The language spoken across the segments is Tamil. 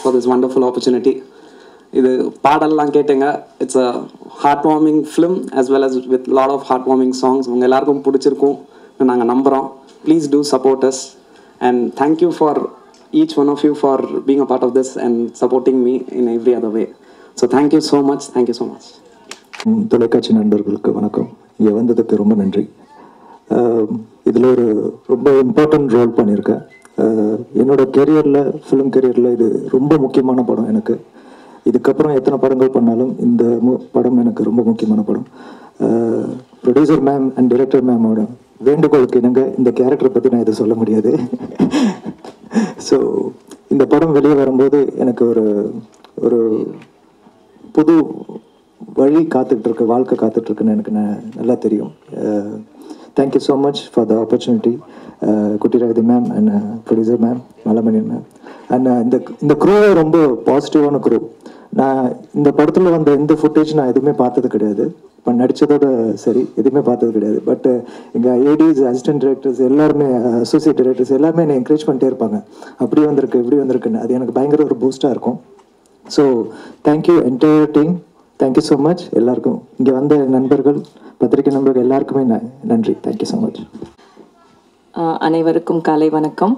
ஃபார் திஸ் வண்டர்ஃபுல் ஆப்பர்ச்சுனிட்டி இது பாடல்லாம் கேட்டுங்க it's a heart warming film as well as with lot of heart warming songs உங்கள் எல்லாருக்கும் பிடிச்சிருக்கும் நாங்கள் நம்புகிறோம் please do support us and thank you for each one of you for being a part of this and supporting me in every other way so thank you so much thank you so much ம், தொலைக்காட்சி நண்பர்களுக்கு வணக்கம் இங்கே வந்ததுக்கு ரொம்ப நன்றி இதில் ஒரு ரொம்ப இம்பார்ட்டன்ட் ரோல் பண்ணியிருக்கேன் அஹ், என்னோட கெரியரில் ஃபிலிம் கெரியரில் இது ரொம்ப முக்கியமான படம் எனக்கு இதுக்கப்புறம் எத்தனை படங்கள் பண்ணாலும் இந்த மு- படம் எனக்கு ரொம்ப முக்கியமான படம் ப்ரொடியூசர் மேம் அண்ட் டைரக்டர் மேமோட வேண்டுகோளுக்கு இணங்க இந்த கேரக்டரை பற்றி நான் இதை சொல்ல முடியாது ஸோ இந்த படம் வெளியே வரும்போது எனக்கு ஒரு ஒரு புது வழி காத்துட்டு இருக்கு வாழ்க்கை காத்துட்டு இருக்குன்னு எனக்கு ந- நல்லா தெரியும் thank you so much for the opportunity Kutti Ravi ma'am and producer ma'am Malamani ma'am and இந்த இந்த குரூவே ரொம்ப பாசிட்டிவான குரூ நான் இந்த படத்தில் வந்த எந்த ஃபுட்டேஜ் நான் எதுவுமே பார்த்தது கிடையாது இப்போ நடித்ததோட சரி எதுவுமே பார்த்தது கிடையாது பட் எங்கள் ஏடிஸ் அசிஸ்டன்ட் டைரக்டர்ஸ் எல்லாருமே அசோசியேட் டைரக்டர்ஸ் எல்லாருமே என்னை என்கரேஜ் பண்ணிட்டே இருப்பாங்க அப்படி வந்திருக்கு இப்படி வந்திருக்குன்னு அது எனக்கு பயங்கர ஒரு பூஸ்டாக இருக்கும் so thank you entire team thank you so much எல்லாருக்கும் இங்கே வந்த நண்பர்கள் பத்திரிகை நண்பர்கள் எல்லாருக்குமே ந- நன்றி தேங்க்யூ ஸோ மச் ஆஹ் அனைவருக்கும் காலை வணக்கம்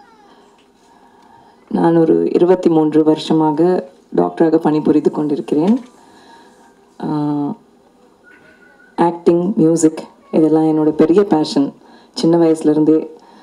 நான் ஒரு இருபத்தி மூன்று வருஷமாக டாக்டராக பணிபுரிந்து கொண்டிருக்கிறேன் ஆக்டிங் மியூசிக் இதெல்லாம் என்னோட பெரிய பேஷன் சின்ன வயசுலேருந்தே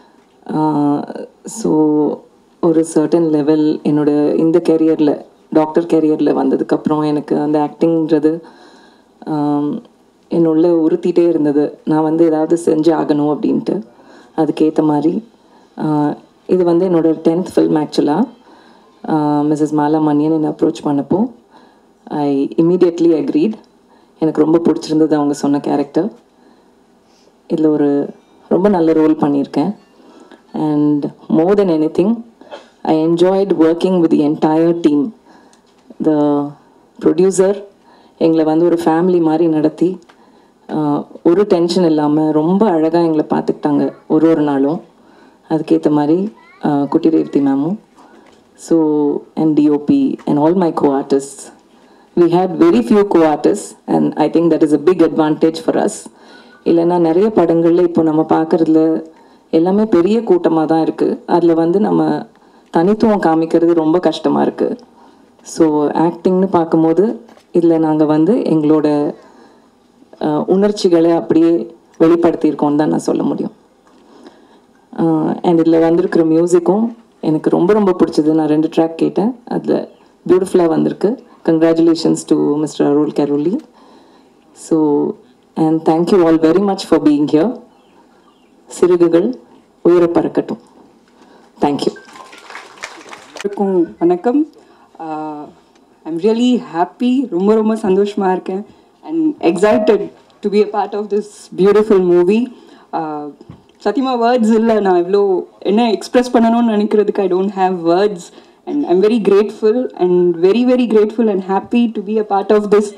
ஸோ ஒரு சர்டன் லெவல் என்னோட இந்த கேரியரில் டாக்டர் கேரியரில் வந்ததுக்கப்புறம் எனக்கு அந்த ஆக்டிங்கிறது என்னுள்ள உறுத்திட்டே இருந்தது நான் வந்து ஏதாவது செஞ்சு ஆகணும் அப்படின்ட்டு அதுக்கேற்ற மாதிரி ஆஹ் இது வந்து என்னோட டென்த் ஃபில்ம் ஆக்சுவலாக மிஸ்ஸஸ் மாலா மணியன் என்னை அப்ரோச் பண்ணப்போ ஐ இமீடியட்லி அக்ரீட் எனக்கு ரொம்ப பிடிச்சிருந்தது அவங்க சொன்ன கேரக்டர் இதில் ஒரு ரொம்ப நல்ல ரோல் பண்ணியிருக்கேன் and more than anything I enjoyed working with the entire team the producer எங்களை வந்து ஒரு ஃபேமிலி மாதிரி நடத்தி ஆஹ், ஒரு டென்ஷன் இல்லாமல் ரொம்ப அழகாக எங்களை பார்த்துக்கிட்டாங்க ஒரு ஒரு நாளும் அதுக்கேற்ற மாதிரி ஆஹ், குட்டி ரேவதி மேமும் so and DOP and all my co artist we had very few co-artists and I think that is a big advantage for us இல்லைன்னா நிறைய படங்களில் இப்போ நம்ம பார்க்குறதுல எல்லாமே பெரிய கூட்டமாக தான் இருக்குது அதில் வந்து நம்ம தனித்துவம் காமிக்கிறது ரொம்ப கஷ்டமாக இருக்குது ஸோ ஆக்டிங்னு பார்க்கும்போது இதில் நாங்கள் வந்து எங்களோட அஹ், உணர்ச்சிகளை அப்படியே வெளிப்படுத்தியிருக்கோம்னு தான் நான் சொல்ல முடியும் அண்ட் இதில் வந்திருக்கிற மியூசிக்கும் எனக்கு ரொம்ப ரொம்ப பிடிச்சது நான் ரெண்டு ட்ராக் கேட்டேன் அதில் பியூட்டிஃபுல்லாக வந்திருக்கு congratulations to Mr Arul Karoli so and thank you all very much for being here சிறுகுகள் உயர பறக்கட்டும் தேங்க்யூ எல்லாருக்கும் வணக்கம் ஐம் ரியலி ஹாப்பி ரொம்ப ரொம்ப சந்தோஷமாக இருக்கேன் and excited to be a part of this beautiful movie சத்தியமாக வேர்ட்ஸ் இல்லை நான் இவ்வளோ என்ன எக்ஸ்ப்ரெஸ் பண்ணணும்னு நினைக்கிறதுக்கு I don't have words and I'm very grateful and very very grateful and happy to be a part of this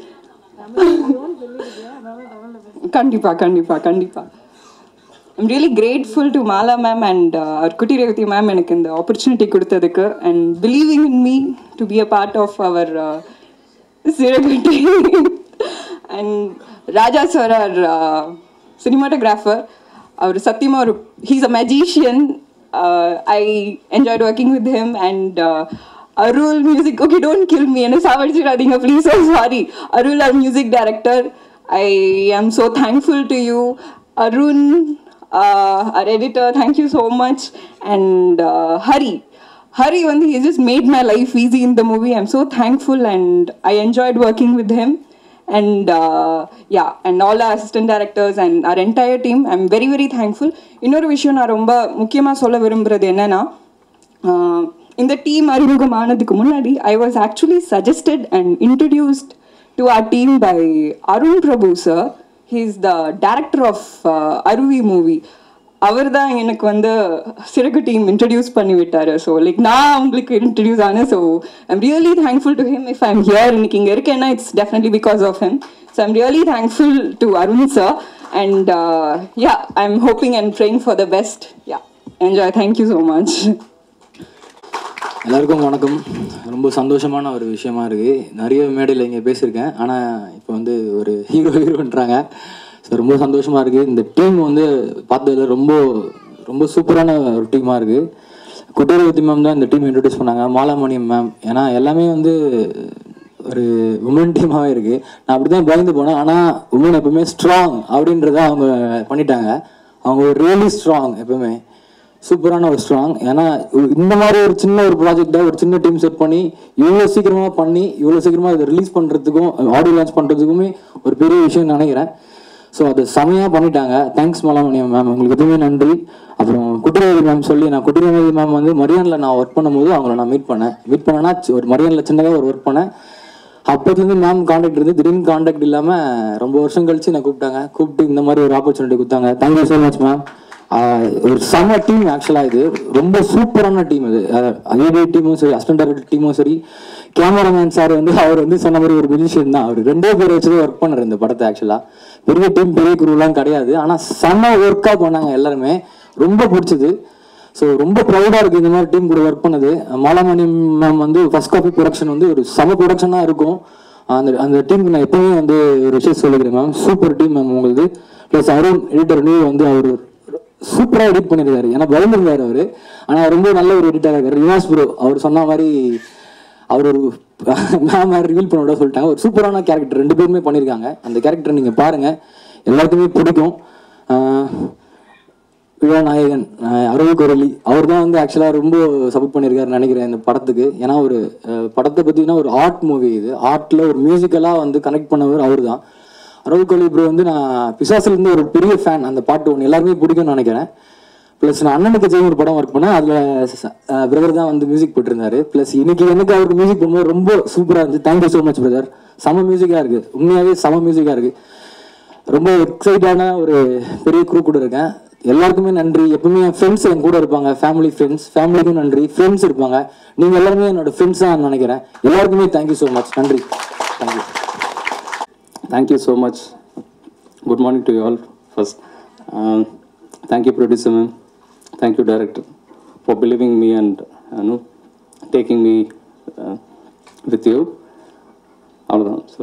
கண்டிப்பாக கண்டிப்பாக கண்டிப்பாக I'm really grateful to Mala ma'am and our Kutti Revathi ma'am எனக்கு இந்த ஆப்பர்ச்சுனிட்டி கொடுத்ததுக்கு and believing in me to be a part of our சிறகட்டி and Raja sir our cinematographer அவர் சத்தியமாக ஒரு he's a magician I enjoyed working with him and Arul music okay don't kill me என்ன சாவடிச்சிடாதீங்க please sorry Arul our music director I am so thankful to you Arun uh, our editor, thank you so much. And uh, Hari. Hari, when he just made my life easy in the movie. I'm so thankful and I enjoyed working with him. And uh, yeah, and all our assistant directors and our entire team, I'm very, very thankful. இன்னொரு விஷயம் நான் ரொம்ப முக்கியமாக சொல்ல விரும்புகிறது என்னன்னா ஆஹ், இந்த டீம் அறிமுகமானதுக்கு முன்னாடி I was actually suggested and introduced to our team by Arun Prabhu sir he is the director of Aruvi movie அவர் தான் எனக்கு வந்து சிறகு டீம் இன்ட்ரடியூஸ் பண்ணி விட்டாரு ஸோ லைக் நான் அவங்களுக்கு இன்ட்ரடியூஸ் ஆனேன் so I'm really thankful to him if I'm here இன்னைக்கு இங்கே இருக்கேன்னா it's definitely because of him so I'm really thankful to Arun sir and yeah I'm hoping and praying for the best yeah enjoy thank you so much எல்லாருக்கும் வணக்கம் ரொம்ப சந்தோஷமான ஒரு விஷயமா இருக்குது நிறைய மேடையில் இங்கே பேசியிருக்கேன் ஆனால் இப்போ வந்து ஒரு ஹீரோ ஹீரோன்றாங்க ஸோ ரொம்ப சந்தோஷமாக இருக்குது இந்த டீம் வந்து பார்த்ததுல ரொம்ப ரொம்ப சூப்பரான ஒரு டீமாக இருக்குது குட்டரவதி மேம் தான் இந்த டீம் இன்ட்ரடியூஸ் பண்ணாங்க மாலாமணியம் மேம் ஏன்னா எல்லாமே வந்து ஒரு உமன் டீமாகவே இருக்குது நான் அப்படி தான் பயந்து போனேன் ஆனால் உமன் எப்பவுமே ஸ்ட்ராங் அப்படின்றத அவங்க பண்ணிட்டாங்க அவங்க ரியலி ஸ்ட்ராங் எப்பவுமே சூப்பரான ஒரு ஸ்ட்ராங் ஏன்னா இ- இந்த மாதிரி ஒரு சின்ன ஒரு ப்ராஜெக்டை ஒரு சின்ன டீம் செட் பண்ணி இவ்வளோ சீக்கிரமாக பண்ணி இவ்வளோ சீக்கிரமாக இதை ரிலீஸ் பண்ணுறதுக்கும் ஆடியோ லான்ச் பண்ணுறதுக்குமே ஒரு பெரிய விஷயம் நினைக்கிறேன் ஸோ அது செமையாக பண்ணிட்டாங்க தேங்க்ஸ் மலாமணியம் மேம் உங்களுக்கு எதுவுமே நன்றி அப்புறம் குட்டிரவேதி மேம் சொல்லி நான் குட்டிரவேதி மேம் வந்து மரியானில் நான் ஒர்க் பண்ணும்போது அவங்கள நான் மீட் பண்ணேன் மீட் பண்ணேன்னா சி- ஒரு மரியானில் சின்னதாக ஒரு ஒர்க் பண்ணேன் அப்போதுலேருந்து மேம் காண்டாக்ட் இருந்து திடீர்னு காண்டாக்ட் இல்லாமல் ரொம்ப வருஷம் கழிச்சு நான் கூப்பிட்டாங்க கூப்பிட்டு இந்த மாதிரி ஒரு ஆப்பர்ச்சுனிட்டி கொடுத்தாங்க தேங்க்யூ ஸோ மச் மேம் ஒரு செம்ம டீம் ஆக்சுவலாக இது ரொம்ப சூப்பரான டீம் இது ஐடி டீமும் சரி அசிஸ்டன்ட் டைரக்டர் டீமும் சரி கேமராமேன் சார் வந்து அவர் வந்து சொன்ன மாதிரி ஒரு மியூசிஷியன் தான் அவர் ரெண்டே பேர் வச்சு தான் ஒர்க் பண்ணார் இந்த படத்தை ஆக்சுவலாக பெரிய டீம் பெரிய குருலாம் கிடையாது ஆனால் செம்ம ஒர்க்காக பண்ணாங்க எல்லாருமே ரொம்ப பிடிச்சது ஸோ ரொம்ப ப்ரௌடாக இருக்குது இந்த மாதிரி டீம் கூட ஒர்க் பண்ணது மாலாமணி மேம் வந்து ஃபர்ஸ்ட் காப்பி ப்ரொடக்ஷன் வந்து ஒரு சம ப்ரொடக்ஷனாக இருக்கும் அந்த அந்த டீமுக்கு நான் எப்பவுமே வந்து ஒரு விஷயம் சொல்லிக்கிறேன் மேம் சூப்பர் டீம் மேம் உங்களுது ப்ளஸ் அருண் எடிட்டர் நியூ வந்து அவர் சூப்பராக எடிட் பண்ணியிருக்காரு ஏன்னா பயந்துருந்தார் அவர் ஆனால் ரொம்ப நல்ல ஒரு எடிட்டராக இருக்காரு ரிவாஸ் ப்ரோ அவர் சொன்ன மாதிரி அவர் ஒரு மேம் ரிவீல் பண்ண விட சொல்லிட்டாங்க ஒரு சூப்பரான கேரக்டர் ரெண்டு பேருமே பண்ணியிருக்காங்க அந்த கேரக்டர் நீங்கள் பாருங்கள் எல்லாருக்குமே பிடிக்கும் ஆஹ் விழாநாயகன் அரவிந்த் குரலி அவர் தான் வந்து ஆக்சுவலாக ரொம்ப சப்போர்ட் பண்ணியிருக்காருன்னு நினைக்கிறேன் இந்த படத்துக்கு ஏன்னா ஒரு அஹ், படத்தை பார்த்தீங்கன்னா ஒரு ஆர்ட் மூவி இது ஆர்ட்டில் ஒரு மியூசிக்கலாக வந்து கனெக்ட் பண்ணவர் அவர் தான் அரவிந்த் குரலி ப்ரோ வந்து நான் பிசாசிலேருந்து ஒரு பெரிய ஃபேன் அந்த பாட்டு ஒன்று எல்லாருமே பிடிக்கும்னு நினைக்கிறேன் ப்ளஸ் நான் அண்ணனுக்கு ஜெயம் ஒரு படம் ஒர்க் பண்ணேன் அதில் பிரதர் தான் வந்து மியூசிக் போட்டிருந்தாரு ப்ளஸ் இன்னைக்கு எனக்கு அவருக்கு மியூசிக் பண்ணும்போது ரொம்ப சூப்பராக இருந்துச்சு தேங்க்யூ ஸோ மச் பிரதர் செம மியூசிக்காக இருக்குது உண்மையாகவே செம மியூசிக்காக இருக்குது ரொம்ப எக்ஸைட்டான ஒரு பெரிய குரூ கூட இருக்கேன் எல்லாருக்குமே நன்றி எப்பவுமே என் ஃப்ரெண்ட்ஸ் என் கூட இருப்பாங்க ஃபேமிலி ஃப்ரெண்ட்ஸ் ஃபேமிலிக்கும் நன்றி ஃப்ரெண்ட்ஸ் இருப்பாங்க நீங்கள் எல்லாருமே என்னோட ஃப்ரெண்ட்ஸ் தான் நினைக்கிறேன் எல்லாருக்குமே தேங்க்யூ ஸோ மச் நன்றி thank you Thank you so much. Good morning to you all first. Um, thank you, producer ma'am. Thank you, director, for believing me and uh, know, taking me uh, with you. அவ்வளோதான் so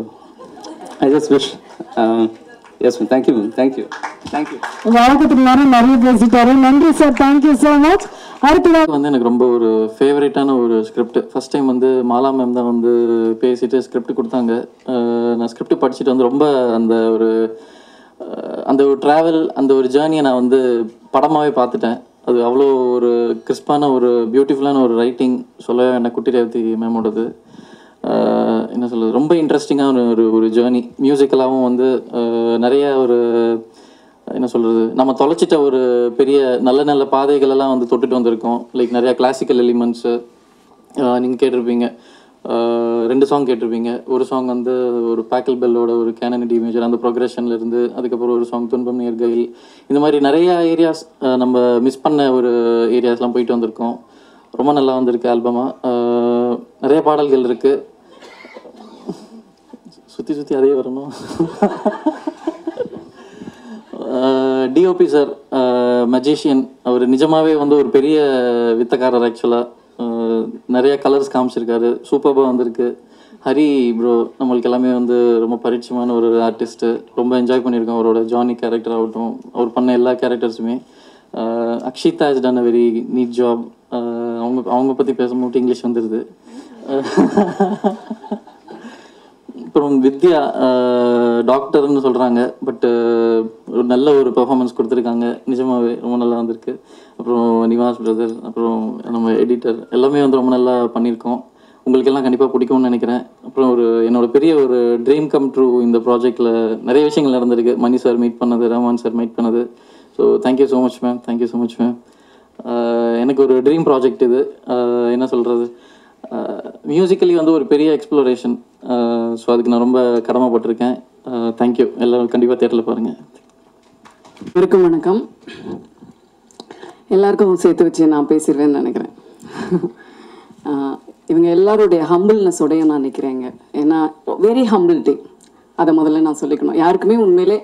I just wish yes ma'am thank you ma'am thank you thank you வழக்கத்துக்கு நேரம் நிறைய பேசிட்டாரு நன்றி சார் தேங்க்யூ ஸோ மச் அடுத்ததாக வந்து எனக்கு ரொம்ப ஒரு ஃபேவரட்டான ஒரு ஸ்கிரிப்ட் ஃபர்ஸ்ட் டைம் வந்து மாலா மேம் தான் வந்து பேசிட்டு ஸ்கிரிப்ட் கொடுத்தாங்க அஹ் நான் ஸ்கிரிப்ட் படிச்சுட்டு வந்து ரொம்ப அந்த ஒரு அஹ் அந்த ஒரு ட்ராவல் அந்த ஒரு ஜேர்னியை நான் வந்து படமாகவே பார்த்துட்டேன் அது அவ்வளோ ஒரு கிறிஸ்பான ஒரு பியூட்டிஃபுல்லான ஒரு ரைட்டிங் சொல்ல என்ன குட்டி ரேவதி மேமோடது ஆஹ் என்ன சொல்றது ரொம்ப இன்ட்ரெஸ்டிங்கான ஒரு ஒரு ஜேர்னி மியூசிக்கலாகவும் வந்து ஆஹ் நிறைய ஒரு என்ன சொல்றது நம்ம தொலைச்சிட்ட ஒரு பெரிய நல்ல நல்ல பாதைகள் எல்லாம் வந்து தொட்டுட்டு வந்திருக்கோம் லைக் நிறைய கிளாசிக்கல் எலிமெண்ட்ஸு நீங்கள் கேட்டிருப்பீங்க ஆஹ் ரெண்டு சாங் கேட்டிருப்பீங்க ஒரு சாங் வந்து ஒரு பேக்கல் பெல்லோட ஒரு கேனடி மேஜர் அந்த progressionல இருந்து அதுக்கப்புறம் ஒரு சாங் துன்பம் நேர்கையில் இந்த மாதிரி நிறைய ஏரியாஸ் நம்ம மிஸ் பண்ண ஒரு ஏரியாஸ்லாம் போயிட்டு வந்திருக்கோம் ரொம்ப நல்லா வந்திருக்கு ஆல்பமாக நிறைய பாடல்கள் இருக்குது சுற்றி சுற்றி அதே வரணும் டிஓபி சார் மஜிஷியன் அவர் நிஜமாவே வந்து ஒரு பெரிய வித்தக்காரர் ஆக்சுவலாக நிறைய கலர்ஸ் காமிச்சிருக்காரு சூப்பராக வந்திருக்கு ஹரி ப்ரோ நம்மளுக்கு எல்லாமே வந்து ரொம்ப பரிச்சயமான ஒரு ஆர்டிஸ்ட்டு ரொம்ப என்ஜாய் பண்ணியிருக்கோம் அவரோட ஜானி கேரக்டர் ஆகட்டும் அவர் பண்ண எல்லா கேரக்டர்ஸுமே Akshita is done a very neat job அவங்க அவங்க பற்றி பேசும்போது இங்கிலீஷ் வந்துடுது அப்புறம் வித்யா டாக்டர்னு சொல்கிறாங்க பட் ஒரு நல்ல ஒரு பெர்ஃபார்மன்ஸ் கொடுத்துருக்காங்க நிஜமாவே ரொம்ப நல்லா வந்திருக்கு அப்புறம் நிவாஸ் பிரதர் அப்புறம் நம்ம எடிட்டர் எல்லாமே வந்து ரொம்ப நல்லா பண்ணியிருக்கோம் உங்களுக்கு எல்லாம் கண்டிப்பாக பிடிக்கும்னு நினைக்கிறேன் அப்புறம் ஒரு என்னோட பெரிய ஒரு ட்ரீம் கம் ட்ரூ இந்த ப்ராஜெக்டில் நிறைய விஷயங்கள் நடந்திருக்கு மணி சார் மீட் பண்ணது ரஹ்மான் சார் மீட் பண்ணது so thank you so much ma'am thank you so much ma'am எனக்கு ஒரு ட்ரீம் ப்ராஜெக்ட் இது ஆஹ் என்ன சொல்கிறது மியூசிக்கலி வந்து ஒரு பெரிய எக்ஸ்ப்ளோரேஷன் ஸோ அதுக்கு நான் ரொம்ப கடமைப்பட்டிருக்கேன் தேங்க்யூ எல்லாரும் கண்டிப்பாக தேட்டரில் பாருங்கள் வணக்கம் வணக்கம் எல்லாருக்கும் சேர்த்து வச்சு நான் பேசிடுவேன்னு நினைக்கிறேன் ஆஹ் இவங்க எல்லாருடைய ஹம்பிள்னஸோடையும் நான் நிற்கிறேங்க ஏன்னா வெரி ஹம்பிள் டீம் அதை முதல்ல நான் சொல்லிக்கணும் யாருக்குமே உண்மையிலே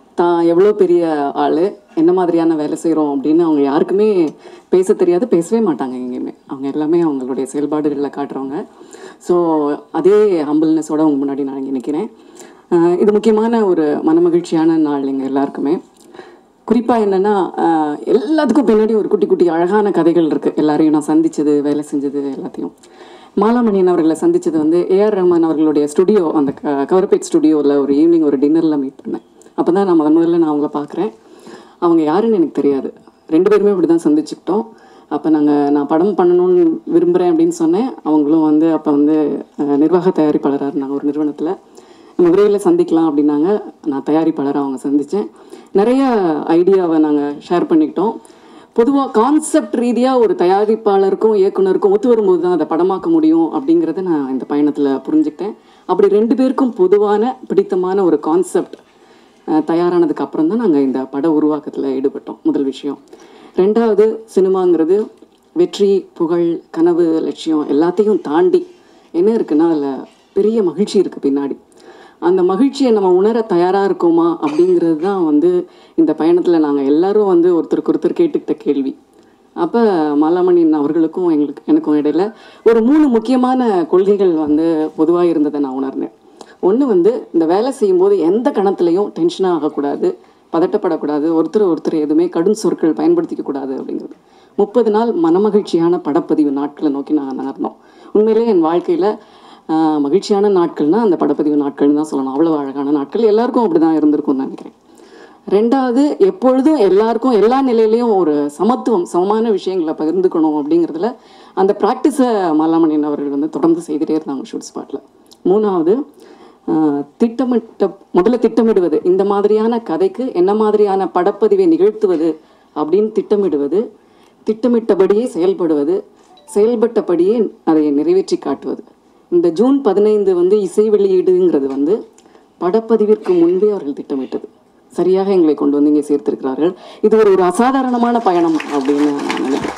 தான் எவ்வளோ பெரிய ஆள் என்ன மாதிரியான வேலை செய்கிறோம் அப்படின்னு அவங்க யாருக்குமே பேச தெரியாது பேசவே மாட்டாங்க எங்கேயுமே அவங்க எல்லாமே அவங்களுடைய செயல்பாடுகளில் காட்டுறவங்க ஸோ அதே ஹம்பிள்னஸோட உங்க முன்னாடி நான் இங்கே நிற்கிறேன் ஆஹ் இது முக்கியமான ஒரு மனமகிழ்ச்சியான நாள் எங்கள் எல்லாருக்குமே குறிப்பாக என்னென்னா எல்லாத்துக்கும் பின்னாடி ஒரு குட்டி குட்டி அழகான கதைகள் இருக்குது எல்லாரையும் நான் சந்திச்சது வேலை செஞ்சது எல்லாத்தையும் மாலாமணியன் அவர்களை சந்திச்சது வந்து ஏஆர் ரஹ்மான் அவர்களுடைய ஸ்டுடியோ அந்த க- கவர்பேட் ஸ்டுடியோவில் ஒரு ஈவினிங் ஒரு டின்னரில் மீட் பண்ணேன் அப்போ தான் நான் முதல் முதல்ல நான் அவங்கள பார்க்குறேன் அவங்க யாருன்னு எனக்கு தெரியாது ரெண்டு பேருமே இப்படி தான் சந்திச்சுக்கிட்டோம் அப்போ நாங்கள் நான் படம் பண்ணணும்னு விரும்புகிறேன் அப்படின்னு சொன்னேன் அவங்களும் வந்து அப்போ வந்து அஹ், நிர்வாக தயாரிப்பாளராக இருந்தாங்க ஒரு நிறுவனத்தில் நம்ம விரைவில் சந்திக்கலாம் அப்படின்னாங்க நான் தயாரிப்பாளராக அவங்க சந்தித்தேன் நிறைய ஐடியாவை நாங்கள் ஷேர் பண்ணிக்கிட்டோம் பொதுவாக கான்செப்ட் ரீதியாக ஒரு தயாரிப்பாளருக்கும் இயக்குனருக்கும் ஒத்து வரும்போது தான் அதை படமாக்க முடியும் அப்படிங்கிறத நான் இந்த பயணத்தில் புரிஞ்சுக்கிட்டேன் அப்படி ரெண்டு பேருக்கும் பொதுவான பிடித்தமான ஒரு கான்செப்ட் தயாரானதுக்கு அப்புறம் தான் நாங்கள் இந்த பட உருவாக்கத்தில் ஈடுபட்டோம் முதல் விஷயம் ரெண்டாவது சினிமாங்கிறது வெற்றி புகழ் கனவு லட்சியம் எல்லாத்தையும் தாண்டி என்ன இருக்குன்னா அதில் பெரிய மகிழ்ச்சி இருக்குது பின்னாடி அந்த மகிழ்ச்சியை நம்ம உணர தயாராக இருக்கோமா அப்படிங்கிறது தான் வந்து இந்த பயணத்தில் நாங்கள் எல்லாரும் வந்து ஒருத்தருக்கு ஒருத்தர் கேட்டுக்கிட்ட கேள்வி அப்போ மாலாமணியன் அவர்களுக்கும் எங்களுக்கு எனக்கும் இடையில ஒரு மூணு முக்கியமான கொள்கைகள் வந்து பொதுவாக இருந்ததை நான் உணர்ந்தேன் ஒன்று வந்து இந்த வேலை செய்யும்போது எந்த கணத்துலையும் டென்ஷனாக ஆகக்கூடாது பதட்டப்படக்கூடாது ஒருத்தர் ஒருத்தர் எதுவுமே கடும் சொற்கள் பயன்படுத்திக்க கூடாது அப்படிங்கிறது முப்பது நாள் மனமகிழ்ச்சியான படப்பதிவு நாட்களை நோக்கி நாங்கள் நகர்ந்தோம் உண்மையிலேயே என் வாழ்க்கையில் மகிழ்ச்சியான நாட்கள்னால் அந்த படப்பதிவு நாட்கள்னு தான் சொல்லணும் அவ்வளோ அழகான நாட்கள் எல்லாருக்கும் அப்படி தான் இருந்திருக்கும்னு நினைக்கிறேன் ரெண்டாவது எப்பொழுதும் எல்லாருக்கும் எல்லா நிலையிலையும் ஒரு சமத்துவம் சமமான விஷயங்களை பகிர்ந்துக்கணும் அப்படிங்கிறதுல அந்த ப்ராக்டிஸை மாலாமணியன் அவர்கள் வந்து தொடர்ந்து செய்துட்டே இருந்தாங்க ஷூட் ஸ்பாட்டில் மூணாவது ஆஹ், திட்டமிட்ட முதல்ல திட்டமிடுவது இந்த மாதிரியான கதைக்கு என்ன மாதிரியான படப்பதிவை நிகழ்த்துவது அப்படின்னு திட்டமிடுவது திட்டமிட்டபடியே செயல்படுவது செயல்பட்டபடியே அதை நிறைவேற்றி காட்டுவது இந்த ஜூன் பதினைந்து வந்து இசை வெளியீடுங்கிறது வந்து படப்பதிவிற்கு முன்பே அவர்கள் திட்டமிட்டது சரியாக எங்களை கொண்டு வந்து இங்கே சேர்த்திருக்கிறார்கள் இது ஒரு ஒரு அசாதாரணமான பயணம் அப்படின்னு நான் நினைக்கிறேன்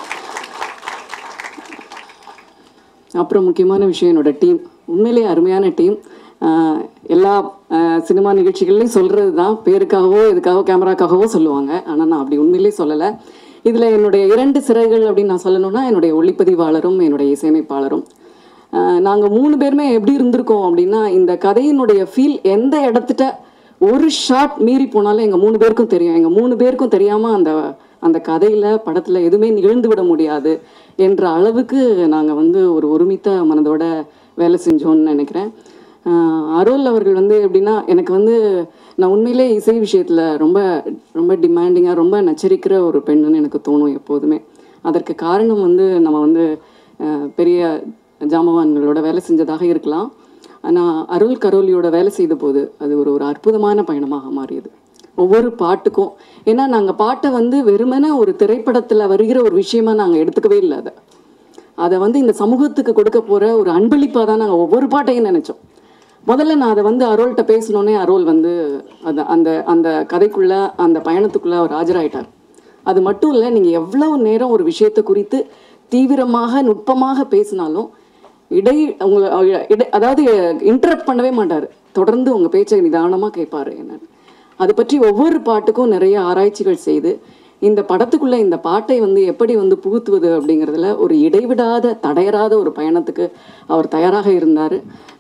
அப்புறம் முக்கியமான விஷயம் என்னோட டீம் உண்மையிலேயே அருமையான டீம் எல்லா ஆஹ், சினிமா நிகழ்ச்சிகள்லையும் சொல்கிறது தான் பேருக்காகவோ எதுக்காகவோ கேமராக்காகவோ சொல்லுவாங்க ஆனால் நான் அப்படி உண்மையிலேயே சொல்லலை இதில் என்னுடைய இரண்டு சிறைகள் அப்படின்னு நான் சொல்லணும்னா என்னுடைய ஒளிப்பதிவாளரும் என்னுடைய இசையமைப்பாளரும் நாங்கள் மூணு பேருமே எப்படி இருந்திருக்கோம் அப்படின்னா இந்த கதையினுடைய ஃபீல் எந்த இடத்துட்ட ஒரு ஷாட் மீறி போனாலும் எங்கள் மூணு பேருக்கும் தெரியும் எங்கள் மூணு பேருக்கும் தெரியாமல் அந்த அந்த கதையில் படத்தில் எதுவுமே நிகழ்ந்து விட முடியாது என்ற அளவுக்கு நாங்கள் வந்து ஒரு ஒருமித்த மனதோட வேலை செஞ்சோம்னு நினைக்கிறேன் ஆஹ் அருள் அவர்கள் வந்து எப்படின்னா எனக்கு வந்து நான் உண்மையிலே இசை விஷயத்தில் ரொம்ப ரொம்ப டிமாண்டிங்காக ரொம்ப நச்சரிக்கிற ஒரு பெண்ணுன்னு எனக்கு தோணும் எப்போதுமே அதற்கு காரணம் வந்து நம்ம வந்து ஆஹ் பெரிய ஜாமவான்களோட வேலை செஞ்சதாக இருக்கலாம் ஆனால் அருள் கரோலியோட வேலை செய்த போது அது ஒரு ஒரு அற்புதமான பயணமாக மாறியது ஒவ்வொரு பாட்டுக்கும் ஏன்னா நாங்கள் பாட்டை வந்து வெறுமனே ஒரு திரைப்படத்தில் வருகிற ஒரு விஷயமா நாங்கள் எடுத்துக்கவே இல்லை அதை அதை வந்து இந்த சமூகத்துக்கு கொடுக்க போகிற ஒரு அன்பளிப்பாக தான் நாங்கள் ஒவ்வொரு பாட்டையும் நினச்சோம் முதல்ல நான் அதை வந்து அரோல்கிட்ட பேசினோன்னே அரோல் வந்து அந்த அந்த அந்த கதைக்குள்ள அந்த பயணத்துக்குள்ள அவர் ஆஜராயிட்டார் அது மட்டும் இல்லை நீங்கள் எவ்வளவு நேரம் ஒரு விஷயத்தை குறித்து தீவிரமாக நுட்பமாக பேசினாலும் இடை உங்களை இடை அதாவது இன்டரப்ட் பண்ணவே மாட்டார் தொடர்ந்து உங்கள் பேச்சை நிதானமாக கேட்பாரு என்னன்னு அது பற்றி ஒவ்வொரு பாட்டுக்கும் நிறைய ஆராய்ச்சிகள் செய்து இந்த படத்துக்குள்ள இந்த பாட்டை வந்து எப்படி வந்து புகுத்துவது அப்படிங்கிறதுல ஒரு இடைவிடாத தடையறாத ஒரு பயணத்துக்கு அவர் தயாராக இருந்தார்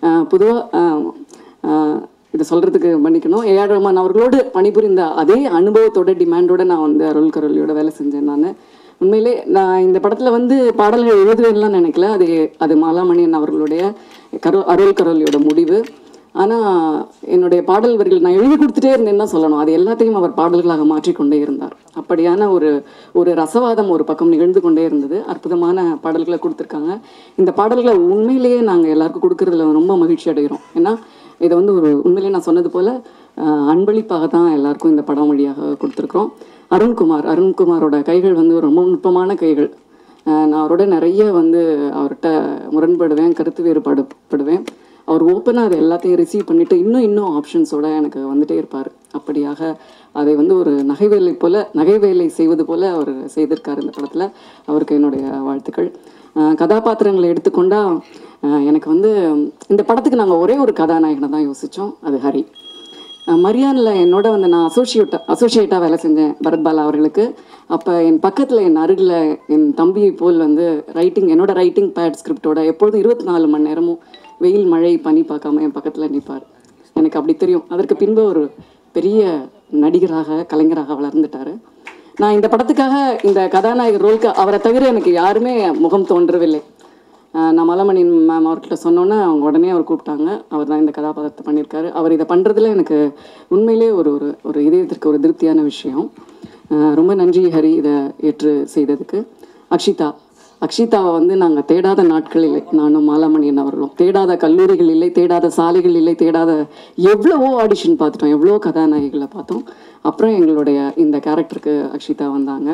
பொதுவாக இதை சொல்கிறதுக்கு மன்னிக்கணும் ஏஆர் ரஹ்மான் அவர்களோடு பணிபுரிந்த அதே அனுபவத்தோட டிமாண்டோட நான் வந்து அருள் கருளியோட வேலை செஞ்சேன் நான் உண்மையிலே நான் இந்த படத்தில் வந்து பாடல்கள் எழுதுவேன்லாம் நினைக்கல அது அது மாலாமணியன் அவர்களுடைய கரு அருள் கருளியோட முடிவு ஆனால் என்னுடைய பாடல் வரிகள் நான் எழுதி கொடுத்துட்டே இருந்தேன்னு தான் சொல்லணும் அது எல்லாத்தையும் அவர் பாடல்களாக மாற்றிக்கொண்டே இருந்தார் அப்படியான ஒரு ஒரு ரசவாதம் ஒரு பக்கம் நிகழ்ந்து கொண்டே இருந்தது அற்புதமான பாடல்களை கொடுத்துருக்காங்க இந்த பாடல்களை உண்மையிலேயே நாங்கள் எல்லாருக்கும் கொடுக்கறதுல ரொம்ப மகிழ்ச்சி அடைகிறோம் ஏன்னா இதை வந்து ஒரு உண்மையிலேயே நான் சொன்னது போல் அஹ், அன்பளிப்பாக தான் எல்லாருக்கும் இந்த படம் வழியாக கொடுத்துருக்குறோம் அருண்குமார் அருண்குமாரோட கைகள் வந்து ரொம்ப நுட்பமான கைகள் அஹ், நான் அவரோட நிறைய வந்து அவர்கிட்ட முரண்படுவேன் கருத்து வேறுபாடுபடுவேன் அவர் ஓப்பனாக அதை எல்லாத்தையும் ரிசீவ் பண்ணிவிட்டு இன்னும் இன்னும் ஆப்ஷன்ஸோட எனக்கு வந்துட்டே இருப்பார் அப்படியாக அதை வந்து ஒரு நகைவேலை போல் நகைவேலை செய்வது போல் அவர் செய்திருக்கார் இந்த படத்தில் அவருக்கு என்னுடைய வாழ்த்துக்கள் அஹ் கதாபாத்திரங்களை எடுத்துக்கொண்டா அஹ் எனக்கு வந்து இந்த படத்துக்கு நாங்கள் ஒரே ஒரு கதாநாயகனை தான் யோசித்தோம் அது ஹரி மரியானில் என்னோட வந்து நான் அசோசியேட்டாக அசோசியேட்டாக வேலை செஞ்சேன் பரத் பாலா அவர்களுக்கு அப்போ என் பக்கத்தில் என் அருகில் என் தம்பி போல் வந்து ரைட்டிங் என்னோட ரைட்டிங் பேட் ஸ்கிரிப்டோட எப்பொழுதும் இருபத்தி நாலு மணி நேரமும் வெயில் மழை பனி பார்க்காம என் பக்கத்தில் நிற்பார் எனக்கு அப்படி தெரியும் அதற்கு பின்பு ஒரு பெரிய நடிகராக கலைஞராக வளர்ந்துட்டார் நான் இந்த படத்துக்காக இந்த கதாநாயகர் ரோலுக்கு அவரை தவிர எனக்கு யாருமே முகம் தோன்றவில்லை ஆஹ் நான் மலமணி மேம் அவர்கிட்ட சொன்னோன்னே அவங்க உடனே அவர் கூப்பிட்டாங்க அவர் தான் இந்த கதாபாத்திரத்தை பண்ணியிருக்காரு அவர் இதை பண்ணுறதுல எனக்கு உண்மையிலே ஒரு ஒரு ஒரு இதயத்திற்கு ஒரு திருப்தியான விஷயம் ஆஹ் ரொம்ப நன்றி ஹரி இதை ஏற்று செய்ததுக்கு அக்ஷிதா அக்ஷிதாவை வந்து நாங்கள் தேடாத நாட்கள் இல்லை நானும் மாலாமணியன் அவர்களும் தேடாத கல்லூரிகள் இல்லை தேடாத சாலைகள் இல்லை தேடாத எவ்வளவோ ஆடிஷன் பார்த்துட்டோம் எவ்வளோ கதாநாயகிகளை பார்த்தோம் அப்புறம் எங்களுடைய இந்த கேரக்டருக்கு அக்ஷிதா வந்தாங்க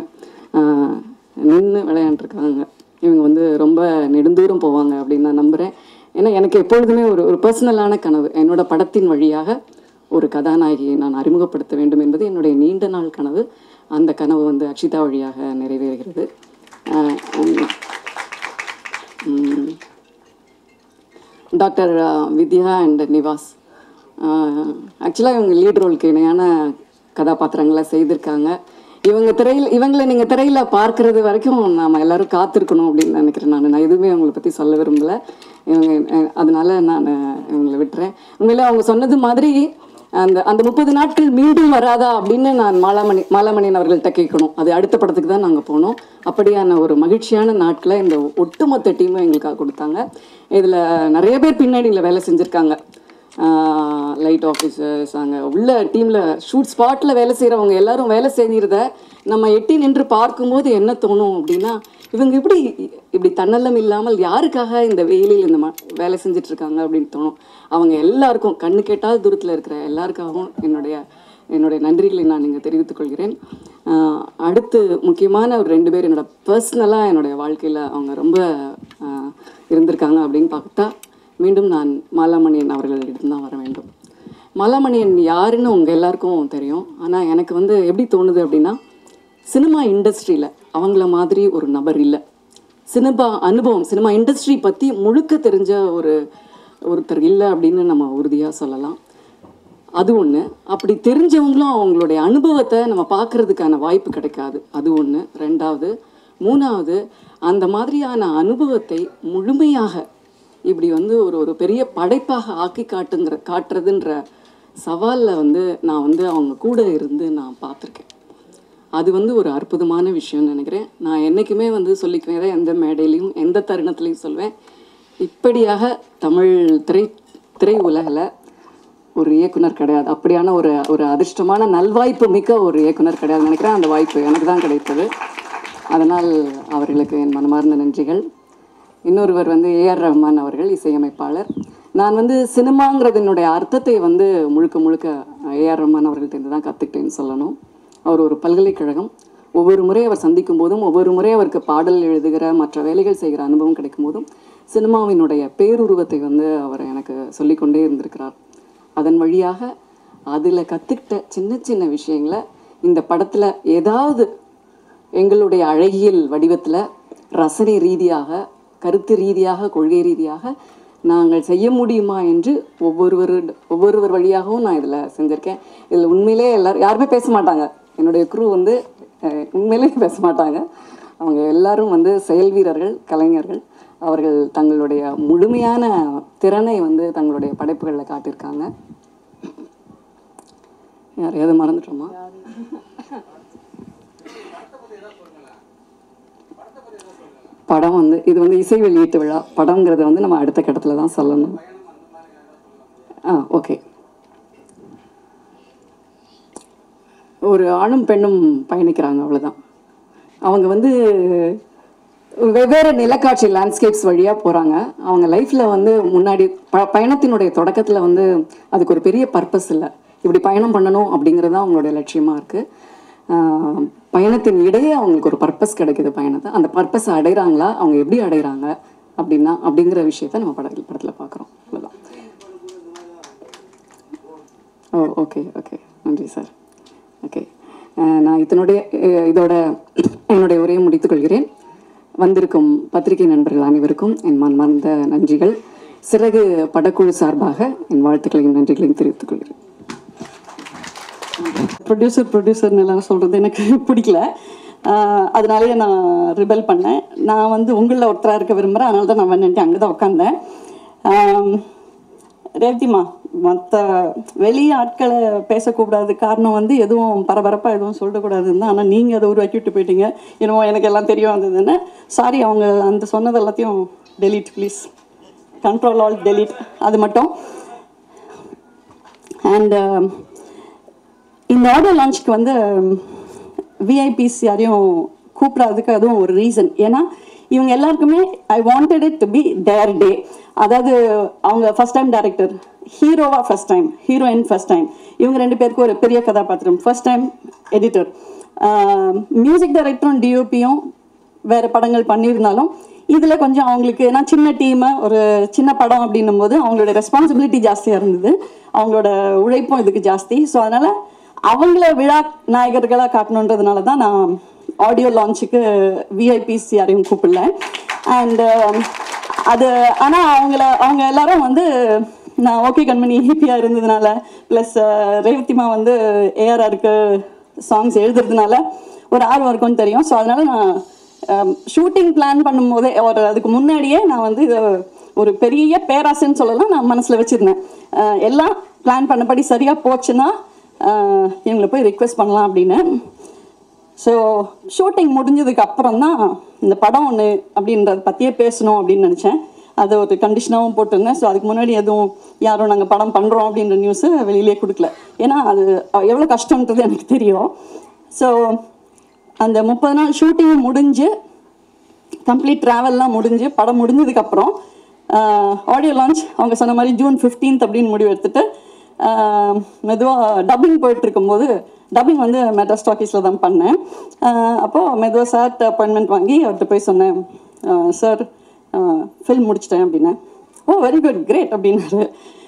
நின்று விளையாண்டுருக்காங்க இவங்க வந்து ரொம்ப நெடுந்தூரம் போவாங்க அப்படின்னு நான் நம்புகிறேன் ஏன்னா எனக்கு எப்பொழுதுமே ஒரு ஒரு பர்சனலான கனவு என்னோட படத்தின் வழியாக ஒரு கதாநாயகியை நான் அறிமுகப்படுத்த வேண்டும் என்பது என்னுடைய நீண்ட நாள் கனவு அந்த கனவு வந்து அக்ஷிதா வழியாக நிறைவேறுகிறது ஆஹ் உம், உம், டாக்டர் வித்யா அண்ட் நிவாஸ் ஆக்சுவலாக இவங்க லீட் ரோலுக்கு இணையான கதாபாத்திரங்களை செய்திருக்காங்க இவங்க திரையில் இவங்களை நீங்கள் திரையில் பார்க்கறது வரைக்கும் நாம் எல்லாரும் காத்திருக்கணும் அப்படின்னு நினைக்கிறேன் நான் நான் எதுவுமே அவங்கள பற்றி சொல்ல விரும்பல இவங்க அஹ், அதனால நான் இவங்களை விட்டுறேன் உண்மையில அவங்க சொன்னது மாதிரி அந்த அந்த முப்பது நாட்கள் மீண்டும் வராதா அப்படின்னு நான் மாலாமணி மாலாமணியன் அவர்கள்ட்ட கேட்கணும் அது அடுத்த படத்துக்கு தான் நாங்கள் போனோம் அப்படியான ஒரு மகிழ்ச்சியான நாட்களை இந்த ஒட்டுமொத்த டீமும் எங்களுக்காக கொடுத்தாங்க இதில் நிறைய பேர் பின்னணியில் வேலை செஞ்சுருக்காங்க லைட் ஆஃபீஸர்ஸ் அங்கே உள்ள டீமில் ஷூட் ஸ்பாட்டில் வேலை செய்கிறவங்க எல்லாரும் வேலை செய்கிறத நம்ம எட்டி நின்று பார்க்கும்போது என்ன தோணும் அப்படின்னா இவங்க இப்படி இப்படி தன்னலம் இல்லாமல் யாருக்காக இந்த வெயிலில் இந்த ம- வேலை செஞ்சுட்டு இருக்காங்க அப்படின்னு தோணும் அவங்க எல்லாருக்கும் கண்ணு கேட்டாத தூரத்தில் இருக்கிற எல்லாருக்காகவும் என்னுடைய என்னுடைய நன்றிகளை நான் இங்கே தெரிவித்துக் கொள்கிறேன் ஆஹ் அடுத்து முக்கியமான ஒரு ரெண்டு பேர் என்னோட பர்சனலாக என்னுடைய வாழ்க்கையில் அவங்க ரொம்ப ஆஹ் இருந்திருக்காங்க அப்படின்னு பார்த்தா மீண்டும் நான் மாலாமணியன் அவர்களிடம் தான் வர வேண்டும் மாலாமணியன் யாருன்னு உங்கள் எல்லாருக்கும் தெரியும் ஆனால் எனக்கு வந்து எப்படி தோணுது அப்படின்னா சினிமா இண்டஸ்ட்ரியில் அவங்கள மாதிரி ஒரு நபர் இல்லை சினிமா அனுபவம் சினிமா இண்டஸ்ட்ரி பற்றி முழுக்க தெரிஞ்ச ஒரு ஒருத்தர் இல்லை அப்படின்னு நம்ம உறுதியாக சொல்லலாம் அது ஒன்று அப்படி தெரிஞ்சவங்களும் அவங்களுடைய அனுபவத்தை நம்ம பார்க்கறதுக்கான வாய்ப்பு கிடைக்காது அது ஒன்று ரெண்டாவது மூணாவது அந்த மாதிரியான அனுபவத்தை முழுமையாக இப்படி வந்து ஒரு ஒரு பெரிய படைப்பாக ஆக்கி காட்டுங்கிற காட்டுறதுன்ற சவாலில் வந்து நான் வந்து அவங்க கூட இருந்து நான் பார்த்துருக்கேன் அது வந்து ஒரு அற்புதமான விஷயம்னு நினைக்கிறேன் நான் என்றைக்குமே வந்து சொல்லிக்குவேன் எந்த மேடையிலையும் எந்த தருணத்துலையும் சொல்வேன் இப்படியாக தமிழ் திரை திரை உலகில் ஒரு இயக்குனர் கிடையாது அப்படியான ஒரு ஒரு அதிர்ஷ்டமான நல்வாய்ப்பு மிக்க ஒரு இயக்குனர் கிடையாது நினைக்கிறேன் அந்த வாய்ப்பு எனக்கு தான் கிடைத்தது அதனால் அவர்களுக்கு என் மனமார்ந்த நன்றிகள் இன்னொருவர் வந்து ஏஆர் ரஹ்மான் அவர்கள் இசையமைப்பாளர் நான் வந்து சினிமாங்கிறதுனுடைய அர்த்தத்தை வந்து முழுக்க முழுக்க ஏஆர் ரஹ்மான் அவர்கள்ட்ட தான் கற்றுக்கிட்டேன்னு சொல்லணும் அவர் ஒரு பல்கலைக்கழகம் ஒவ்வொரு முறை அவர் சந்திக்கும் போதும் ஒவ்வொரு முறை அவருக்கு பாடல் எழுதுகிற மற்ற வேலைகள் செய்கிற அனுபவம் கிடைக்கும் போதும் சினிமாவினுடைய பேருருவத்தை வந்து அவர் எனக்கு சொல்லிக்கொண்டே இருந்திருக்கிறார் அதன் வழியாக அதில் கற்றுக்கிட்ட சின்ன சின்ன விஷயங்களை இந்த படத்தில் ஏதாவது எங்களுடைய அழகியல் வடிவத்தில் ரசனை ரீதியாக கருத்து ரீதியாக கொள்கை ரீதியாக நாங்கள் செய்ய முடியுமா என்று ஒவ்வொருவர் ஒவ்வொருவர் வழியாகவும் நான் இதில் செஞ்சுருக்கேன் இதில் உண்மையிலே எல்லாரும் யாருமே பேச மாட்டாங்க என்னுடைய குரூ வந்து அஹ், உண்மையிலே பேச மாட்டாங்க அவங்க எல்லாரும் வந்து செயல் வீரர்கள் கலைஞர்கள் அவர்கள் தங்களுடைய முழுமையான திறனை வந்து தங்களுடைய படைப்புகளில் காட்டியிருக்காங்க யாரையாவது மறந்துட்டோமா படம் வந்து இது வந்து இசை வெளியீட்டு விழா படம்ங்கிறத வந்து நம்ம அடுத்த கட்டத்தில் தான் சொல்லணும் ஆ ஓகே ஒரு ஆணும் பெண்ணும் பயணிக்கிறாங்க அவ்வளோதான் அவங்க வந்து ஒரு வெவ்வேறு நிலக்காட்சி லேண்ட்ஸ்கேப்ஸ் வழியாக போகிறாங்க அவங்க லைஃப்பில் வந்து முன்னாடி ப பயணத்தினுடைய தொடக்கத்தில் வந்து அதுக்கு ஒரு பெரிய பர்பஸ் இல்லை இப்படி பயணம் பண்ணணும் அப்படிங்கிறது தான் அவங்களுடைய லட்சியமாக இருக்குது பயணத்தின் இடையே அவங்களுக்கு ஒரு பர்பஸ் கிடைக்குது பயணத்தை அந்த பர்பஸை அடைகிறாங்களா அவங்க எப்படி அடைகிறாங்க அப்படின்னா அப்படிங்கிற விஷயத்த நம்ம படத்தில் படத்தில் பார்க்குறோம் அவ்வளோதான் ஓ ஓகே ஓகே நன்றி சார் ஓகே நான் இதனுடைய அஹ், இதோட என்னுடைய உரையை முடித்துக்கொள்கிறேன் வந்திருக்கும் பத்திரிகை நண்பர்கள் அனைவருக்கும் என் மன்மார்ந்த நன்றிகள் சிறகு படக்குழு சார்பாக என் வாழ்த்துக்களையும் நன்றிகளையும் தெரிவித்துக் கொள்கிறேன் ப்ரொடியூசர் ப்ரொடியூசர்னு எல்லாம் சொல்கிறது எனக்கு பிடிக்கல ஆஹ் அதனாலேயே நான் ரிபல் பண்ணேன் நான் வந்து உங்களில் ஒருத்தராக இருக்க விரும்புகிறேன் அதனால தான் நான் வந்துட்டு அங்கே தான் உட்காந்தேன் ஆம், ரேவதிமா மற்ற வெளி ஆட்களை பேசக்கூடாது காரணம் வந்து எதுவும் பரபரப்பாக எதுவும் சொல்லக்கூடாதுன்னு தான் ஆனால் நீங்கள் அதை உருவாக்கி விட்டு போயிட்டீங்க என்னமோ எனக்கு எல்லாம் தெரியும் வந்ததுன்னு சாரி அவங்க அந்த சொன்னது எல்லாத்தையும் delete please control all delete அது மட்டும் அண்ட் இந்த ஆடியோ லான்ச்சுக்கு வந்து விஐபிஸ் யாரையும் கூப்பிடாததுக்கு அதுவும் ஒரு ரீசன் ஏன்னா இவங்க எல்லாருக்குமே I wanted it to be their day அதாவது அவங்க ஃபர்ஸ்ட் டைம் டேரக்டர் ஹீரோவா first time heroine first time இவங்க ரெண்டு பேருக்கு ஒரு பெரிய கதாபாத்திரம் ஃபர்ஸ்ட் டைம் எடிட்டர் மியூசிக் டைரக்டரும் டிஓபியும் வேறு படங்கள் பண்ணியிருந்தாலும் இதில் கொஞ்சம் அவங்களுக்கு ஏன்னா சின்ன டீமு ஒரு சின்ன படம் அப்படின்னும் போது அவங்களோட ரெஸ்பான்சிபிலிட்டி ஜாஸ்தியாக இருந்தது அவங்களோட உழைப்பும் இதுக்கு ஜாஸ்தி ஸோ அதனால் அவங்கள விழா நாயகர்களாக காட்டணுன்றதுனால தான் நான் ஆடியோ லான்ச்சுக்கு விஐபிஸ் யாரையும் கூப்பிடல அண்ட் அது ஆனால் அவங்கள அவங்க எல்லாரும் வந்து நான் ஓகே கண்மணி ஹிப்பியாக இருந்ததுனால ப்ளஸ் ரேவதிமா வந்து ஏஆர்ஆருக்கு சாங்ஸ் எழுதுறதுனால ஒரு ஆர்வம் இருக்கும்னு தெரியும் ஸோ அதனால நான் ஷூட்டிங் பிளான் பண்ணும்போதே ஒரு அதுக்கு முன்னாடியே நான் வந்து இது ஒரு பெரிய பேராசைன்னு சொல்லலாம் நான் மனசில் வச்சுருந்தேன் அஹ் எல்லாம் பிளான் பண்ணபடி சரியாக போச்சுன்னா அஹ் இவங்களை போய் ரிக்வெஸ்ட் பண்ணலாம் அப்படின்னு ஸோ ஷூட்டிங் முடிஞ்சதுக்கு அப்புறம் தான் இந்த படம் ஒன்று அப்படின்றத பற்றியே பேசணும் அப்படின்னு நினச்சேன் அது ஒரு கண்டிஷனாகவும் போட்டிருந்தேன் ஸோ அதுக்கு முன்னாடி எதுவும் யாரும் நாங்கள் படம் பண்ணுறோம் அப்படின்ற நியூஸு வெளியிலே கொடுக்கல ஏன்னா அது எவ்வளோ கஷ்டம்ன்றது எனக்கு தெரியும் ஸோ அந்த முப்பது நாள் ஷூட்டிங் முடிஞ்சு கம்ப்ளீட் ட்ராவல்லாம் முடிஞ்சு படம் முடிஞ்சதுக்கப்புறம் ஆடியோ லான்ச் அவங்க சொன்ன மாதிரி ஜூன் 15th அப்படின்னு முடிவு எடுத்துட்டு மெதுவாக டப்பிங் போயிட்டு இருக்கும்போது டப்பிங் வந்து மெட்ரா ஸ்டாக்கீஸில் தான் பண்ணேன் அப்போது மெதுவாக சார்ட்ட அப்பாயின்மெண்ட் வாங்கி அவர்கிட்ட போய் சொன்னேன் சார் ஃபில்ம் முடிச்சிட்டேன் அப்படின்னேன் ஓ வெரி குட் கிரேட் அப்படின்னாரு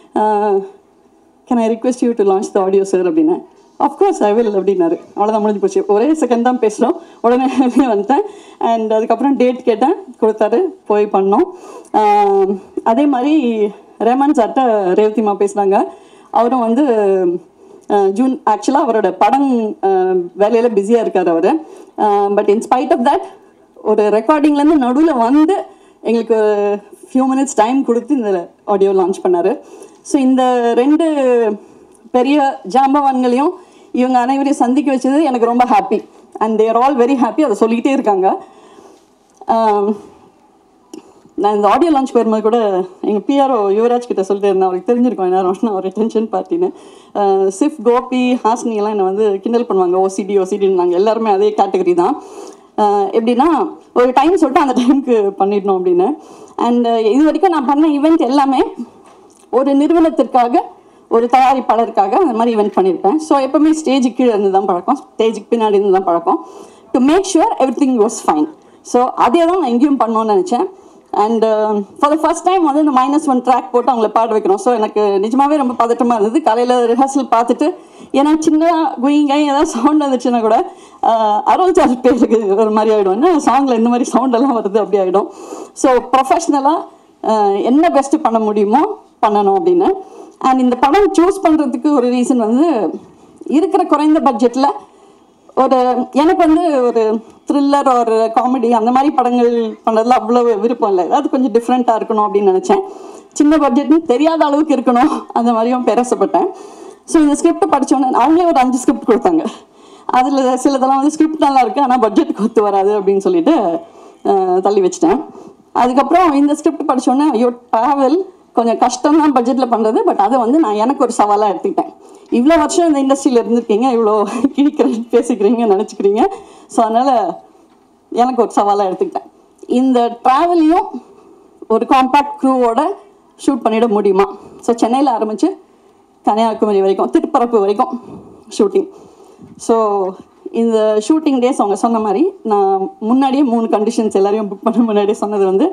can I request you to launch the audio sir அப்படின்னேன் அஃப்கோர்ஸ் ஐ வில் அப்படின்னாரு அவ்வளோதான் முடிஞ்சு போச்சு ஒரே செகண்ட் தான் பேசுகிறோம் உடனே வெளியே வந்துட்டேன் அண்ட் அதுக்கப்புறம் டேட் கேட்டேன் கொடுத்தாரு போய் பண்ணோம் ஆஹ் அதே மாதிரி ரேமான் சார்ட்ட ரேவதிமா பேசுனாங்க அவரும் வந்து அஹ், ஜூன் ஆக்சுவலாக அவரோட படம் அஹ், வேலையில பிஸியாக இருக்கார் அவர் but in spite of that ஒரு ரெக்கார்டிங்லேருந்து நடுவில் வந்து எங்களுக்கு ஃபியூ மினிட்ஸ் டைம் கொடுத்து இந்த ஆடியோ லான்ச் பண்ணார் ஸோ இந்த ரெண்டு பெரிய ஜாம்பவான்களையும் இவங்க அனைவரையும் சந்திக்க வச்சது எனக்கு ரொம்ப happy and they're all very happy அதை சொல்லிக்கிட்டே இருக்காங்க ஆம், நான் இந்த ஆடியோ லான்ச் போயிரும்போது கூட எங்கள் பிஆர்ஓ யுவராஜ் கிட்ட சொல்லிட்டு இருந்தேன் அவருக்கு தெரிஞ்சிருக்கும் நேரம் நான் ஒரு டென்ஷன் பார்ட்டின்னு சிஃப் கோபி ஹாஸ்னி எல்லாம் என்னை வந்து கிண்டல் பண்ணுவாங்க ஓசிடி ஓசிடின்னு நாங்கள் எல்லாருமே அதே கேட்டகரி தான் அஹ் எப்படின்னா ஒரு டைம் சொல்லிட்டு அந்த டைமுக்கு பண்ணிடணும் அப்படின்னு அண்ட் இது வரைக்கும் நான் பண்ண ஈவெண்ட் எல்லாமே ஒரு நிறுவனத்திற்காக ஒரு தயாரிப்பாளருக்காக அந்த மாதிரி ஈவெண்ட் பண்ணியிருப்பேன் ஸோ எப்பவுமே ஸ்டேஜுக்கு கீழே இருந்து தான் பழக்கம் ஸ்டேஜுக்கு பின்னாடி இருந்து தான் பழக்கம் to make sure every thing was fine so அதே தான் நான் எங்கேயும் பண்ணணும்னு நினச்சேன் and for the first time வந்து இந்த மைனஸ் ஒன் ட்ராக் போட்டு அவங்கள பாட வைக்கிறோம் ஸோ எனக்கு நிஜமாவே ரொம்ப பதட்டமாக இருந்தது காலையில் ரிஹர்சல் பார்த்துட்டு ஏன்னா சின்ன குயிங்க ஏதாவது சவுண்ட் வந்துச்சுன்னா கூட ஆஹ், அருள் சார் பேருக்கு ஒரு மாதிரி ஆகிடும் என்ன சாங்கில் இந்த மாதிரி சவுண்ட் எல்லாம் வருது அப்படி ஆகிடும் ஸோ ப்ரொஃபஷ்னலாக என்ன பெஸ்ட்டு பண்ண முடியுமோ பண்ணணும் அப்படின்னு அண்ட் இந்த படம் சூஸ் பண்ணுறதுக்கு ஒரு ரீசன் வந்து இருக்கிற குறைந்த பட்ஜெட்டில் ஒரு எனக்கு வந்து ஒரு த்ரில்லர் ஒரு காமெடி அந்த மாதிரி படங்கள் பண்ணுறதுல அவ்வளோ விருப்பம் இல்லை அது கொஞ்சம் டிஃப்ரெண்ட்டாக இருக்கணும் அப்படின்னு நினச்சேன் சின்ன பட்ஜெட்னு தெரியாத அளவுக்கு இருக்கணும் அந்த மாதிரியும் பேரசப்பட்டேன் ஸோ இந்த ஸ்கிரிப்ட் படித்தோன்னே அவங்களே ஒரு அஞ்சு ஸ்கிரிப்ட் கொடுத்தாங்க அதில் சிலதெல்லாம் வந்து ஸ்கிரிப்ட் நல்லா இருக்குது ஆனால் பட்ஜெட்டுக்கு ஒத்து வராது அப்படின்னு சொல்லிட்டு அஹ், தள்ளி வச்சிட்டேன் அதுக்கப்புறம் இந்த ஸ்கிரிப்ட் படித்தோன்னே ஐயோ ட்ராவல் கொஞ்சம் கஷ்டம் தான் பட்ஜெட்டில் பண்ணுறது பட் அதை வந்து நான் எனக்கு ஒரு சவாலாக எடுத்துக்கிட்டேன் இவ்வளோ வருஷம் இந்த இண்டஸ்ட்ரியில் இருந்திருக்கீங்க இவ்வளோ கிழிக்கிற பேசிக்கிறீங்க நினச்சிக்கிறீங்க ஸோ அதனால் எனக்கு ஒரு சவாலாக எடுத்துக்கிட்டேன் இந்த ட்ராவலையும் ஒரு காம்பேக்ட் க்ரூவோட ஷூட் பண்ணிட முடியுமா ஸோ சென்னையில் ஆரம்பித்து கன்னியாகுமரி வரைக்கும் திருப்பரப்பு வரைக்கும் ஷூட்டிங் ஸோ இந்த ஷூட்டிங் டேஸ் அவங்க சொன்ன மாதிரி நான் முன்னாடியே மூணு கண்டிஷன்ஸ் எல்லாரையும் புக் பண்ண முன்னாடியே சொன்னது வந்து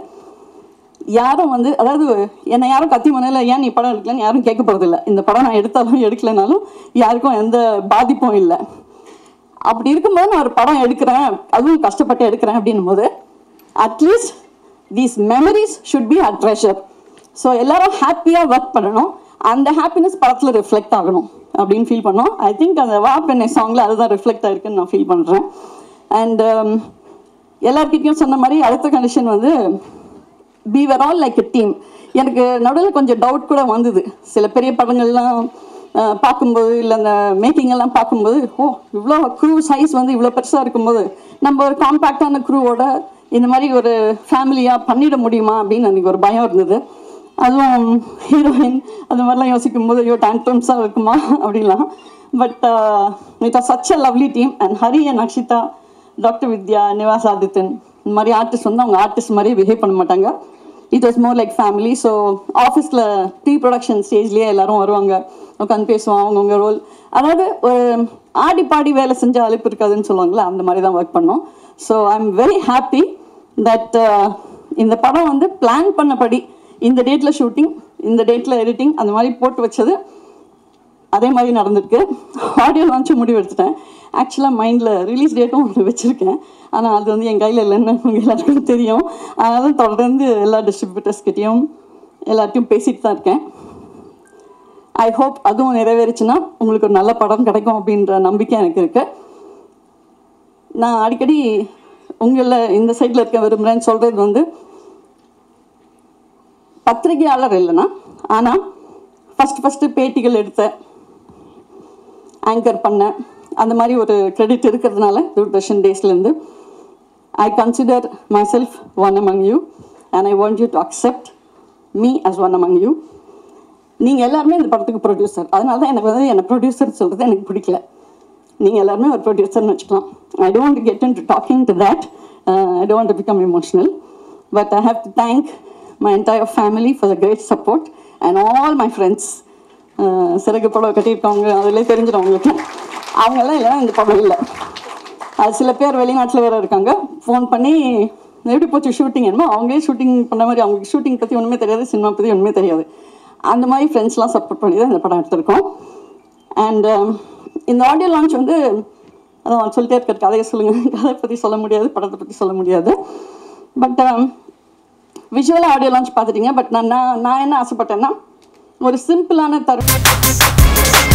யாரும் வந்து அதாவது என்னை யாரும் கத்தி மனையில் ஏன் நீ படம் எடுக்கலன்னு யாரும் கேட்க போகிறதில்ல இந்த படம் நான் எடுத்தாலும் எடுக்கலைனாலும் யாருக்கும் எந்த பாதிப்பும் இல்லை அப்படி இருக்கும்போது நான் ஒரு படம் எடுக்கிறேன் அதுவும் கஷ்டப்பட்டு எடுக்கிறேன் அப்படின்னும் போது at least these memories should be a treasure so எல்லாரும் ஹாப்பியாக ஒர்க் பண்ணணும் அந்த ஹாப்பினஸ் படத்தில் ரிஃப்ளெக்ட் ஆகணும் அப்படின்னு ஃபீல் பண்ணோம் ஐ திங்க் அந்த வா பெண்ணை சாங்கில் அதுதான் ரிஃப்ளெக்ட் ஆயிருக்குன்னு நான் ஃபீல் பண்ணுறேன் அண்ட் எல்லார்கிட்டையும் சொன்ன மாதிரி அடுத்த கண்டிஷன் வந்து be were all like a team எனக்கு நடுவில் கொஞ்சம் டவுட் கூட வந்தது சில பெரிய படங்கள்லாம் அஹ், பார்க்கும்போது இல்லை அந்த மேக்கிங் எல்லாம் பார்க்கும்போது ஓ இவ்வளோ க்ரூ சைஸ் வந்து இவ்வளோ பெருசாக இருக்கும்போது நம்ம ஒரு காம்பேக்டான க்ரூவோட இந்த மாதிரி ஒரு ஃபேமிலியாக பண்ணிட முடியுமா அப்படின்னு எனக்கு ஒரு பயம் இருந்தது அதுவும் ஹீரோயின் அந்த மாதிரிலாம் யோசிக்கும் போது ஐயோ டான்ட்ரம்ஸாக இருக்குமா அப்படிலாம் but it are such a lovely team and Hari and Akshita doctor Vidya Nivas Adhithan இந்த மாதிரி ஆர்டிஸ்ட் வந்து அவங்க ஆர்டிஸ்ட் மாதிரி பிஹேவ் பண்ண மாட்டாங்க it was more like family so ஆஃபீஸில் ப்ரீ ப்ரொடக்ஷன் ஸ்டேஜ்லேயே எல்லாரும் வருவாங்க உட்காந்து பேசுவோம் அவங்கவுங்க ரோல் அதாவது ஒரு ஆடி பாடி வேலை செஞ்ச அழைப்பு இருக்காதுன்னு சொல்லுவாங்கல்ல அந்த மாதிரி தான் ஒர்க் பண்ணோம் so I am very happy that இந்த படம் வந்து பிளான் பண்ணபடி இந்த டேட்டில் ஷூட்டிங் இந்த டேட்டில் எடிட்டிங் அந்த மாதிரி போட்டு வச்சது அதே மாதிரி நடந்திருக்கு ஆடியோ லான்ச்சும் முடிவு எடுத்துட்டேன் ஆக்சுவலாக மைண்டில் ரிலீஸ் டேட்டும் ஒன்று வச்சுருக்கேன் ஆனால் அது வந்து என் கையில் இல்லைன்னு உங்க எல்லாருக்கும் தெரியும் அதனால தொடர்ந்து எல்லா டிஸ்ட்ரிபியூட்டர்ஸ்கிட்டையும் எல்லார்ட்டையும் பேசிட்டு தான் இருக்கேன் ஐ ஹோப் அதுவும் நிறைவேறுச்சுன்னா உங்களுக்கு ஒரு நல்ல படம் கிடைக்கும் அப்படின்ற நம்பிக்கை எனக்கு இருக்கு நான் அடிக்கடி உங்களில் இந்த சைடில் இருக்க விரும்புகிறேன்னு சொல்கிறது வந்து பத்திரிகையாளர் இல்லைன்னா ஆனால் ஃபஸ்ட் ஃபஸ்ட்டு பேட்டிகள் எடுத்த ஆங்கர் பண்ண அந்த மாதிரி ஒரு கிரெடிட் இருக்கிறதுனால தூர்தர்ஷன் டேஸ்லேருந்து I consider myself one among you and I want you to accept me as one among you நீங்கள் எல்லாருமே இந்த படத்துக்கு ப்ரொடியூசர் அதனால தான் எனக்கு வந்து என்னை ப்ரொடியூசர் சொல்கிறது எனக்கு பிடிக்கல நீங்கள் எல்லாருமே ஒரு ப்ரொடியூசர்னு வச்சுக்கலாம் I don't get into talking to that I don't become emotional but I have to thank my entire family for the great support and all my friends Siragu படம் கட்டியிருக்கவங்க அதிலே தெரிஞ்சிடும் அவங்களுக்கு அவங்கெல்லாம் இல்லை இந்த படம் இல்லை அது சில பேர் வெளிநாட்டில் வேறு இருக்காங்க ஃபோன் பண்ணி எப்படி போச்சு ஷூட்டிங் என்னமோ அவங்களே ஷூட்டிங் பண்ண மாதிரி அவங்களுக்கு ஷூட்டிங் பற்றி ஒன்றுமே தெரியாது சினிமா பற்றி ஒன்றுமே தெரியாது அந்த மாதிரி ஃப்ரெண்ட்ஸ்லாம் சப்போர்ட் பண்ணி தான் இந்த படம் எடுத்திருக்கோம் அண்ட் இந்த ஆடியோ லான்ச் வந்து அதான் சொல்லிட்டே இருக்கார் கதையை சொல்லுங்கள் கதை பற்றி சொல்ல முடியாது படத்தை பற்றி சொல்ல முடியாது பட் விஷுவலாக ஆடியோ லான்ச் பார்த்துட்டீங்க பட் நான் நான் நான் என்ன ஆசைப்பட்டேன்னா ஒரு சிம்பிளான தரு